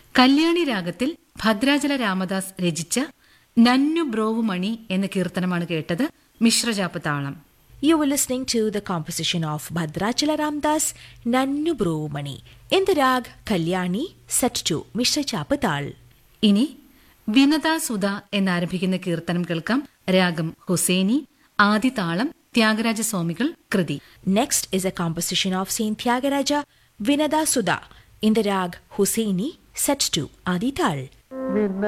കല്യാണി രാഗത്തിൽ ഭദ്രാചല രാമദാസ് രചിച്ച നന്നു ബ്രോവുമണി എന്ന കീർത്തനമാണ് കേട്ടത് മിശ്രജാപ്പ് താളം You were listening to the composition of Bhadrachala Ramdas Nannu Bromani in the rag Kalyani set to Mishra Chapatal. ഇനി വിനത സുധ എന്നാരംഭിക്കുന്ന കീർത്തനം കേൾക്കാം രാഗം ഹുസൈനി ആദിതാളം ത്യാഗരാജ സ്വാമികൾ കൃതി Next is a composition of Saint Tyagaraja Vinada Sudha in the rag Husseini set to Adital. വിന